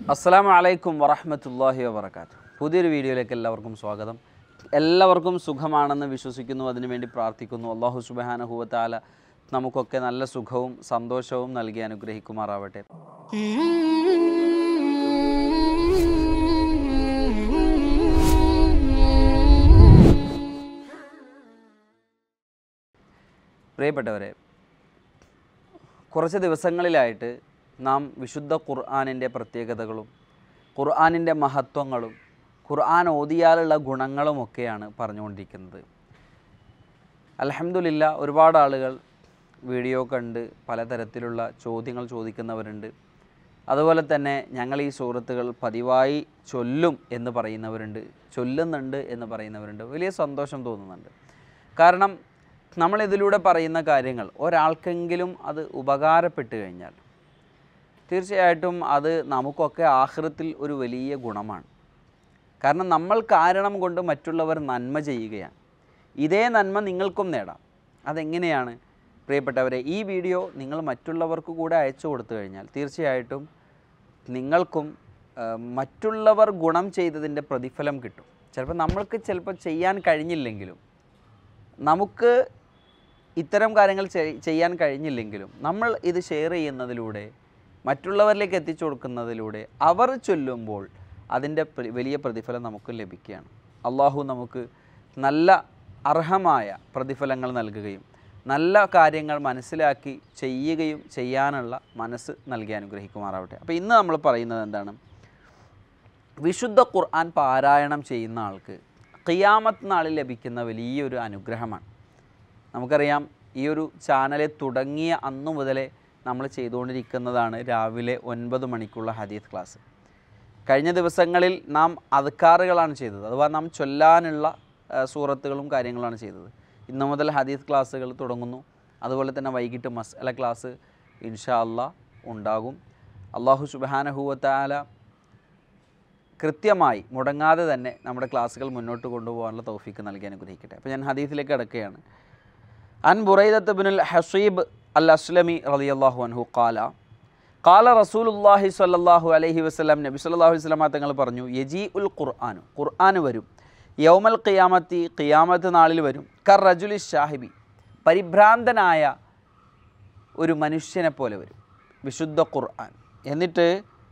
അസ്സലാമു അലൈക്കും വറഹ്മത്തുള്ളാഹി വബർക്കാത്തു പുതിയൊരു വീഡിയോയിലേക്ക് എല്ലാവർക്കും സ്വാഗതം എല്ലാവർക്കും സുഖമാണെന്ന് വിശ്വസിക്കുന്നു അതിനുവേണ്ടി പ്രാർത്ഥിക്കുന്നു അള്ളാഹു സുബഹാനഹുവത്താല നമുക്കൊക്കെ നല്ല സുഖവും സന്തോഷവും നൽകി അനുഗ്രഹിക്കുമാറാവട്ടെ പ്രിയപ്പെട്ടവരെ കുറച്ച് ദിവസങ്ങളിലായിട്ട് നാം വിശുദ്ധ ഖുർആാനിൻ്റെ പ്രത്യേകതകളും ഖുർആാനിൻ്റെ മഹത്വങ്ങളും ഖുർആൻ ഓതിയാലുള്ള ഗുണങ്ങളുമൊക്കെയാണ് പറഞ്ഞുകൊണ്ടിരിക്കുന്നത് അലഹമുല്ല ഒരുപാട് ആളുകൾ വീഡിയോ കണ്ട് പലതരത്തിലുള്ള ചോദ്യങ്ങൾ ചോദിക്കുന്നവരുണ്ട് അതുപോലെ തന്നെ ഞങ്ങൾ ഈ സുഹൃത്തുക്കൾ പതിവായി ചൊല്ലും എന്ന് പറയുന്നവരുണ്ട് ചൊല്ലുന്നുണ്ട് എന്ന് പറയുന്നവരുണ്ട് വലിയ സന്തോഷം തോന്നുന്നുണ്ട് കാരണം നമ്മളിതിലൂടെ പറയുന്ന കാര്യങ്ങൾ ഒരാൾക്കെങ്കിലും അത് ഉപകാരപ്പെട്ട് കഴിഞ്ഞാൽ തീർച്ചയായിട്ടും അത് നമുക്കൊക്കെ ആഹൃത്തിൽ ഒരു വലിയ ഗുണമാണ് കാരണം നമ്മൾ കാരണം കൊണ്ട് മറ്റുള്ളവർ നന്മ ചെയ്യുകയാണ് ഇതേ നന്മ നിങ്ങൾക്കും നേടാം അതെങ്ങനെയാണ് പ്രിയപ്പെട്ടവരെ ഈ വീഡിയോ നിങ്ങൾ മറ്റുള്ളവർക്ക് കൂടെ അയച്ചു കൊടുത്തു കഴിഞ്ഞാൽ തീർച്ചയായിട്ടും നിങ്ങൾക്കും ആ, മറ്റുള്ളവർ ഗുണം ചെയ്തതിൻ്റെ പ്രതിഫലം കിട്ടും ചിലപ്പോൾ നമ്മൾക്ക് ചിലപ്പോൾ ചെയ്യാൻ കഴിഞ്ഞില്ലെങ്കിലും നമുക്ക് ഇത്തരം കാര്യങ്ങൾ ചെയ്- ചെയ്യാൻ കഴിഞ്ഞില്ലെങ്കിലും നമ്മൾ ഇത് ഷെയർ ചെയ്യുന്നതിലൂടെ മറ്റുള്ളവരിലേക്ക് എത്തിച്ചു കൊടുക്കുന്നതിലൂടെ അവർ ചൊല്ലുമ്പോൾ അതിൻ്റെ പ്ര- വലിയ പ്രതിഫലം നമുക്ക് ലഭിക്കുകയാണ് അള്ളാഹു നമുക്ക് നല്ല അർഹമായ പ്രതിഫലങ്ങൾ നൽകുകയും നല്ല കാര്യങ്ങൾ മനസ്സിലാക്കി ചെയ്യുകയും ചെയ്യാനുള്ള മനസ്സ് നൽകി അനുഗ്രഹിക്കുമാറാവട്ടെ അപ്പോൾ ഇന്ന് നമ്മൾ പറയുന്നത് എന്താണ് വിശുദ്ധ ഖുർആൻ പാരായണം ചെയ്യുന്ന ആൾക്ക് ഖിയാമത്ത് നാളിൽ ലഭിക്കുന്ന വലിയൊരു അനുഗ്രഹമാണ് നമുക്കറിയാം ഈ ഒരു ചാനൽ തുടങ്ങിയ അന്നു മുതലേ നമ്മൾ ചെയ്തുകൊണ്ടിരിക്കുന്നതാണ് രാവിലെ ഒൻപത് മണിക്കുള്ള ഹദീസ് ക്ലാസ് കഴിഞ്ഞ ദിവസങ്ങളിൽ നാം അദ്ക്കാറുകളാണ് ചെയ്തത് അഥവാ നാം ചൊല്ലാനുള്ള ആ, സൂറത്തുകളും കാര്യങ്ങളാണ് ചെയ്തത് ഇന്നു മുതൽ ഹദീസ് ക്ലാസ്സുകൾ തുടങ്ങുന്നു അതുപോലെ തന്നെ വൈകിട്ട് മസ്അല ക്ലാസ് ഇൻഷാ അല്ലാ ഉണ്ടാകും അള്ളാഹു സുബാനഹുവത്താല കൃത്യമായി മുടങ്ങാതെ തന്നെ നമ്മുടെ ക്ലാസ്സുകൾ മുന്നോട്ട് കൊണ്ടുപോകാനുള്ള തൗഫീക്ക് നൽകി അനുഗ്രഹിക്കട്ടെ അപ്പോൾ ഞാൻ ഹദീസിലേക്ക് കിടക്കുകയാണ് അൻ ബുറൈദത്ത് ബിനുൽ ഹസീബ് അൽ അസ്ലമി റളിയല്ലാഹു അൻഹു ഖാല ഖാല റസൂലുല്ലാഹി സ്വല്ലല്ലാഹു അലൈഹി വസല്ലം നബി സല്ലല്ലാഹു അലൈഹി വസല്ലമ തങ്ങൾ പറഞ്ഞു യജീ ഉൽ ഖുർആാനു ഖുർആൻ വരും യൗമൽ ഖിയാമത്തി ഖിയാമത്ത് നാളിൽ വരും കർ റജുലി ഷാഹിബി പരിഭ്രാന്തനായ ഒരു മനുഷ്യനെ പോലെ വരും വിശുദ്ധ ഖുർആൻ എന്നിട്ട്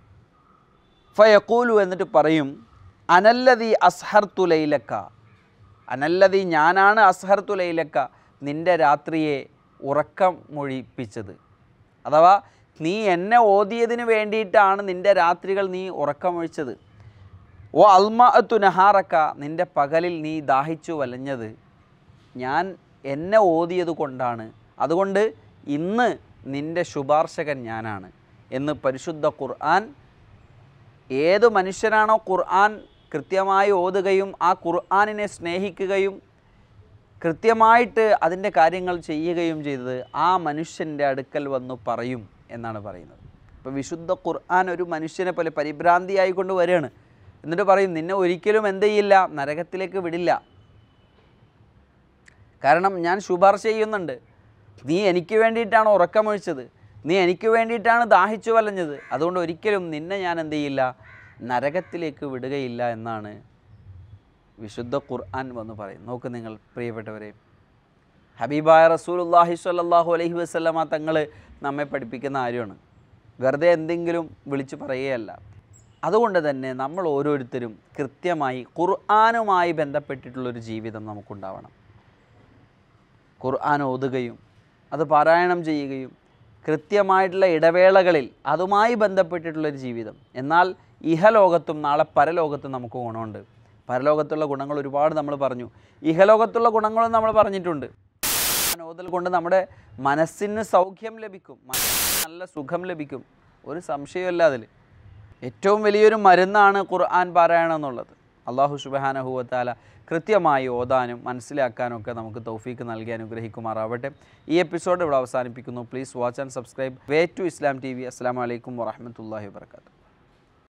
ഫയക്കൂലു എന്നിട്ട് പറയും അനല്ലതി അസ്ഹർതു ലൈലക്ക അനല്ലതി ഞാനാണ് അസ്ഹർതു ലൈലക്ക നിൻ്റെ രാത്രിയെ ഉറക്കം മൊഴിപ്പിച്ചത് അഥവാ നീ എന്നെ ഓതിയതിന് വേണ്ടിയിട്ടാണ് നിൻ്റെ രാത്രികൾ നീ ഉറക്കമൊഴിച്ചത് ഓ അൽമഅത്തു നഹാറക്ക നിൻ്റെ പകലിൽ നീ ദാഹിച്ചു വലഞ്ഞത് ഞാൻ എന്നെ ഓതിയത് കൊണ്ടാണ് അതുകൊണ്ട് ഇന്ന് നിൻ്റെ ശുപാർശകൻ ഞാനാണ് എന്ന് പരിശുദ്ധ ഖുർആൻ ഏത് മനുഷ്യനാണോ ഖുർആൻ കൃത്യമായി ഓതുകയും ആ ഖുർആനിനെ സ്നേഹിക്കുകയും കൃത്യമായിട്ട് അതിൻ്റെ കാര്യങ്ങൾ ചെയ്യുകയും ചെയ്തത് ആ മനുഷ്യൻ്റെ അടുക്കൽ വന്നു പറയും എന്നാണ് പറയുന്നത് അപ്പോൾ വിശുദ്ധ ഖുർആൻ ഒരു മനുഷ്യനെ പോലെ പരിഭ്രാന്തിയായിക്കൊണ്ട് വരികയാണ് എന്നിട്ട് പറയും നിന്നെ ഒരിക്കലും എന്ത് ചെയ്യില്ല നരകത്തിലേക്ക് വിടില്ല കാരണം ഞാൻ ശുപാർശ ചെയ്യുന്നുണ്ട് നീ എനിക്ക് വേണ്ടിയിട്ടാണ് ഉറക്കമൊഴിച്ചത് നീ എനിക്ക് വേണ്ടിയിട്ടാണ് ദാഹിച്ചു വലഞ്ഞത് അതുകൊണ്ട് ഒരിക്കലും നിന്നെ ഞാൻ എന്ത് ചെയ്യില്ല നരകത്തിലേക്ക് വിടുകയില്ല എന്നാണ് വിശുദ്ധ ഖുർആൻ വന്ന് പറയും നോക്ക് നിങ്ങൾ പ്രിയപ്പെട്ടവരെ ഹബീബായ റസൂലുല്ലാഹി സ്വല്ലല്ലാഹു അലൈഹി വസല്ലമ തങ്ങൾ നമ്മെ പഠിപ്പിക്കുന്ന കാര്യമാണ് വെറുതെ എന്തെങ്കിലും വിളിച്ചു പറയുകയല്ല അതുകൊണ്ട് തന്നെ നമ്മൾ ഓരോരുത്തരും കൃത്യമായി ഖുർആനുമായി ബന്ധപ്പെട്ടിട്ടുള്ളൊരു ജീവിതം നമുക്കുണ്ടാവണം ഖുർആൻ ഓതുകയും അത് പാരായണം ചെയ്യുകയും കൃത്യമായിട്ടുള്ള ഇടവേളകളിൽ അതുമായി ബന്ധപ്പെട്ടിട്ടുള്ളൊരു ജീവിതം എന്നാൽ ഇഹലോകത്തും നാളെ പരലോകത്തും നമുക്ക് ഗുണമുണ്ട് പരലോകത്തുള്ള ഗുണങ്ങൾ ഒരുപാട് നമ്മൾ പറഞ്ഞു ഇഹലോകത്തുള്ള ഗുണങ്ങളും നമ്മൾ പറഞ്ഞിട്ടുണ്ട് ഖുർആൻ ഓതൽ കൊണ്ട് നമ്മുടെ മനസ്സിന് സൗഖ്യം ലഭിക്കും മനസ്സിന് നല്ല സുഖം ലഭിക്കും ഒരു സംശയമല്ല അതിൽ ഏറ്റവും വലിയൊരു മരുന്നാണ് ഖുർആൻ പാരായണം എന്നുള്ളത് അള്ളാഹു സുബഹാനഹുവത്താല കൃത്യമായി ഓതാനും മനസ്സിലാക്കാനും ഒക്കെ നമുക്ക് തൗഫീക്ക് നൽകി അനുഗ്രഹിക്കുമാറാവട്ടെ ഈ എപ്പിസോഡ് ഇവിടെ അവസാനിപ്പിക്കുന്നു please watch and subscribe way to Islam T V അസ്സാം വലൈക്കും വാഹമത്തല്ലാഹി വാബർക്കാത്തു